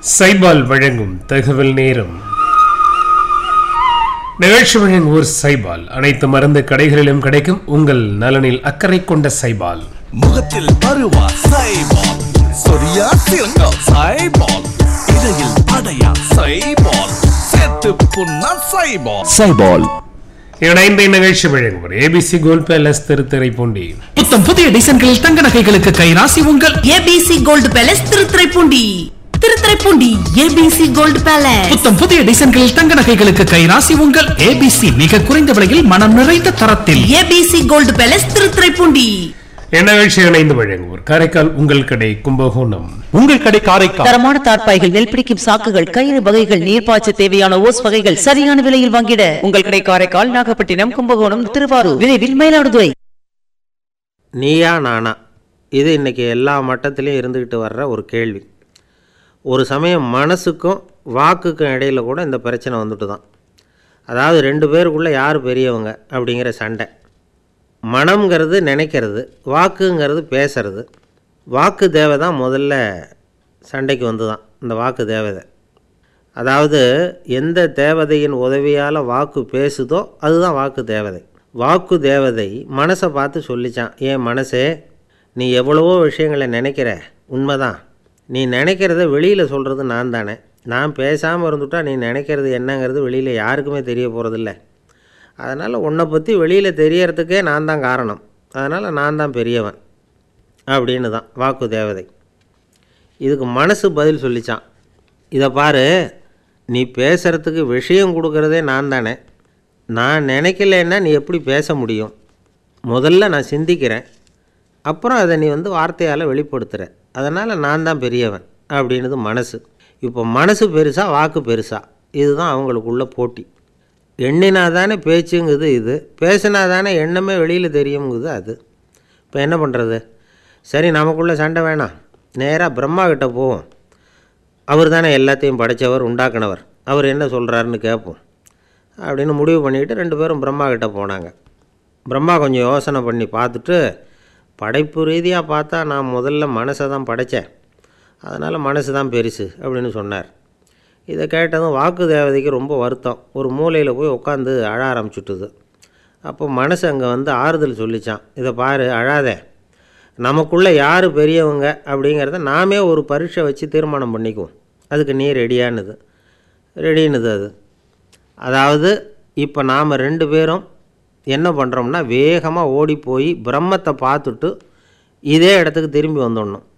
சைபால் வழங்கும் தகவல் நேரம் நிகழ்ச்சி வழங்குவோர் சைபால் அனைத்து மருந்து கடைகளிலும் கிடைக்கும் உங்கள் நலனில் அக்கறை கொண்ட சைபால் முகத்தில் பருவா சைபால் சொரியா சிறங்கா சைபால் இடையில் அடையா சைபால் சேர்த்து புண்ணா சைபால் சைபால் இணைந்த நிகழ்ச்சி வழங்குவோர் ஏபிசி கோல்ட் பேலஸ் திருத்துறைப்பூண்டி புத்தம் புதிய டிசைன்களில் தங்க நகைகளுக்கு கைராசி உங்கள் A B C gold palace Thiruthuraipoondi Thiruthuraipoondi A B C gold palace புத்தம் புதிய டிசைன்களில் தங்க நகைகளுக்கு கைராசி உங்கள் ஏபிசி மிக குறைந்த விலையில் மனம் நிறைந்த தரத்தில் ஏபிசி கோல்டு பேலஸ் திருத்துறைப்பூண்டி இந்நிகழ்ச்சி இணைந்து வழங்குவோர் காரைக்கால் உங்கள் கடை கும்பகோணம் உங்கள் கடை காரைக்கால் தரமான தார்ப்பாய்கள் நெல் பிடிக்கும் சாக்குகள் கயிறு வகைகள் நீர்ப்பாய்ச்ச தேவையான ஓஸ் வகைகள் சரியான விலையில் வாங்கிட உங்கள் கடை காரைக்கால் நாகப்பட்டினம் கும்பகோணம் திருவாரூர் விரைவில் மயிலாடுதுறை நீயா நானா இது இன்றைக்கி எல்லா மட்டத்திலையும் இருந்துக்கிட்டு வர்ற ஒரு கேள்வி ஒரு சமயம் மனசுக்கும் வாக்குக்கும் இடையில கூட இந்த பிரச்சனை வந்துட்டு தான் அதாவது ரெண்டு பேருக்குள்ளே யார் பெரியவங்க அப்படிங்கிற சண்டை மனம்ங்கிறது நினைக்கிறது வாக்குங்கிறது பேசுறது வாக்கு தேவை தான் முதல்ல சண்டைக்கு வந்து தான் இந்த வாக்கு தேவதை அதாவது எந்த தேவதையின் உதவியால் வாக்கு பேசுதோ அதுதான் வாக்கு தேவதை வாக்கு தேவதை மனசை பார்த்து சொல்லிச்சான் ஏன் மனசே நீ எவ்வளவோ விஷயங்களை நினைக்கிற உண்மைதான் நீ நினைக்கிறத வெளியில் சொல்கிறது நான் தானே நான் பேசாமல் இருந்துட்டா நீ நினைக்கிறது என்னங்கிறது வெளியில் யாருக்குமே தெரிய போகிறதில்ல அதனால் உன்னை பற்றி வெளியில் தெரியறதுக்கே நான் தான் காரணம் அதனால் நான் தான் பெரியவன் அப்படின்னு தான் வாக்கு தேவதை இதுக்கு மனசு பதில் சொல்லிச்சான் இதை பாரு நீ பேசுகிறதுக்கு விஷயம் கொடுக்கறதே நான் தானே நான் நினைக்கலன்னா நீ எப்படி பேச முடியும் முதல்ல நான் சிந்திக்கிறேன் அப்புறம் அதை நீ வந்து வார்த்தையால் வெளிப்படுத்துகிற அதனால் நான் தான் பெரியவன் அப்படின்னுது மனசு இப்போ மனசு பெருசா வாக்கு பெருசா இதுதான் அவங்களுக்குள்ள போட்டி எண்ணினா தானே பேச்சுங்குது இது பேசினா தானே எண்ணமே வெளியில் தெரியுங்குது அது இப்போ என்ன பண்ணுறது சரி நமக்குள்ளே சண்டை வேணாம் நேராக பிரம்மா கிட்ட போவோம் அவர் தானே எல்லாத்தையும் படைத்தவர் உண்டாக்குனவர் அவர் என்ன சொல்கிறாருன்னு கேட்போம் அப்படின்னு முடிவு பண்ணிக்கிட்டு ரெண்டு பேரும் பிரம்மா கிட்ட போனாங்க பிரம்மா கொஞ்சம் யோசனை பண்ணி பார்த்துட்டு படைப்பு ரீதியாக பார்த்தா நான் முதல்ல மனசை தான் படைத்தேன் அதனால் மனசு தான் பெருசு அப்படின்னு சொன்னார் இதை கேட்டதும் வாக்கு தேவதைக்கு ரொம்ப வருத்தம் ஒரு மூலையில் போய் உட்காந்து அழ ஆரம்பிச்சுட்டுது அப்போ மனசு அங்கே வந்து ஆறுதல் சொல்லிச்சான் இதை பாரு அழாதே நமக்குள்ளே யார் பெரியவங்க அப்படிங்கிறத நாமே ஒரு பரீட்சை வச்சு தீர்மானம் பண்ணிக்குவோம் அதுக்கு நீ ரெடியானுது ரெடின்னுது அது அதாவது இப்போ நாம் ரெண்டு பேரும் என்ன பண்ணுறோம்னா வேகமாக ஓடி போய் பிரம்மத்தை பார்த்துட்டு இதே இடத்துக்கு திரும்பி வந்துடணும்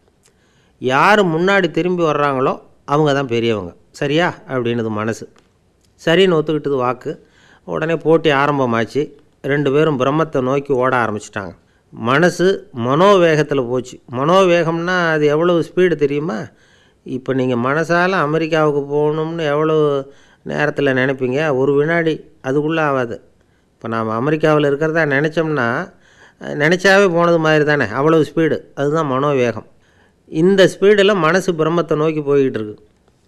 யார் முன்னாடி திரும்பி வர்றாங்களோ அவங்க தான் பெரியவங்க சரியா அப்படின்னுது மனசு சரின்னு ஒத்துக்கிட்டது வாக்கு உடனே போட்டி ஆரம்பமாச்சு ரெண்டு பேரும் பிரம்மத்தை நோக்கி ஓட ஆரம்பிச்சிட்டாங்க மனசு மனோவேகத்தில் போச்சு மனோவேகம்னா அது எவ்வளவு ஸ்பீடு தெரியுமா இப்போ நீங்கள் மனசால் அமெரிக்காவுக்கு போகணும்னு எவ்வளோ நேரத்தில் நினைப்பீங்க ஒரு வினாடி அதுக்குள்ளே ஆகாது இப்போ நாம் அமெரிக்காவில் இருக்கிறதா நினச்சோம்னா நினச்சாவே போனது மாதிரி தானே அவ்வளோ ஸ்பீடு அதுதான் மனோவேகம் இந்த ஸ்பீடில் மனசு பிரம்மத்தை நோக்கி போய்கிட்டு இருக்கு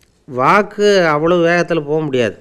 வாக்கு அவ்வளோ வேகத்தில் போக முடியாது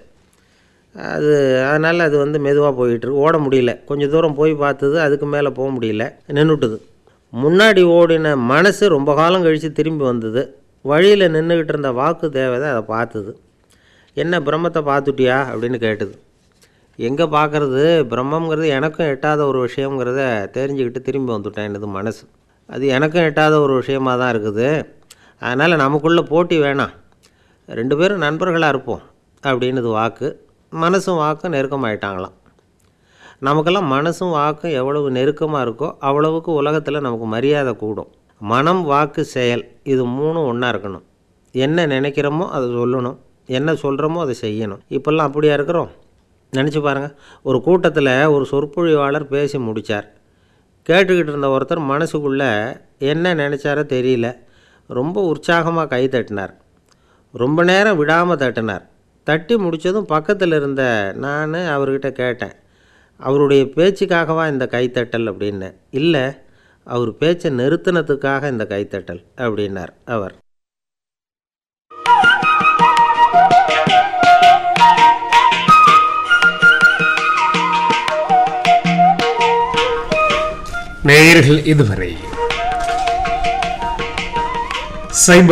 அது அதனால் அது வந்து மெதுவாக போயிட்டுருக்கு ஓட முடியல கொஞ்சம் தூரம் போய் பார்த்தது அதுக்கு மேலே போக முடியல நின்றுட்டுது முன்னாடி ஓடின மனசு ரொம்ப காலம் கழித்து திரும்பி வந்தது வழியில் நின்றுக்கிட்டு இருந்த வாக்கு தேவதை அதை பார்த்தது என்ன பிரம்மத்தை பார்த்துட்டியா அப்படின்னு கேட்டுது எங்கே பார்க்குறது பிரம்மங்கிறது எனக்கும் எட்டாத ஒரு விஷயங்கிறத தெரிஞ்சுக்கிட்டு திரும்பி வந்துட்டேன் எனது மனசு அது எனக்கும் எட்டாத ஒரு விஷயமாக தான் இருக்குது அதனால் நமக்குள்ளே போட்டி வேணாம் ரெண்டு பேரும் நண்பர்களாக இருப்போம் அப்படின்னுது வாக்கு மனசும் வாக்கும் நெருக்கமாயிட்டாங்களாம் நமக்கெல்லாம் மனசும் வாக்கும் எவ்வளவு நெருக்கமாக இருக்கோ அவ்வளவுக்கு உலகத்தில் நமக்கு மரியாதை கூடும் மனம் வாக்கு செயல் இது மூணும் ஒன்றா இருக்கணும் என்ன நினைக்கிறோமோ அதை சொல்லணும் என்ன சொல்கிறோமோ அதை செய்யணும் இப்போல்லாம் அப்படியா இருக்கிறோம் நினச்சி பாருங்கள் ஒரு கூட்டத்தில் ஒரு சொற்பொழிவாளர் பேசி முடித்தார் கேட்டுக்கிட்டு இருந்த ஒருத்தர் மனசுக்குள்ளே என்ன நினச்சாரோ தெரியல ரொம்ப உற்சாகமாக கை தட்டினார் ரொம்ப நேரம் விடாமல் தட்டினார் தட்டி முடித்ததும் பக்கத்தில் இருந்த நான் அவர்கிட்ட கேட்டேன் அவருடைய பேச்சுக்காகவா இந்த கைத்தட்டல் அப்படின்னு இல்லை அவர் பேச்சை நிறுத்தினத்துக்காக இந்த கைத்தட்டல் அப்படின்னார் அவர் நேயர்கள் இதுவரை சைபால்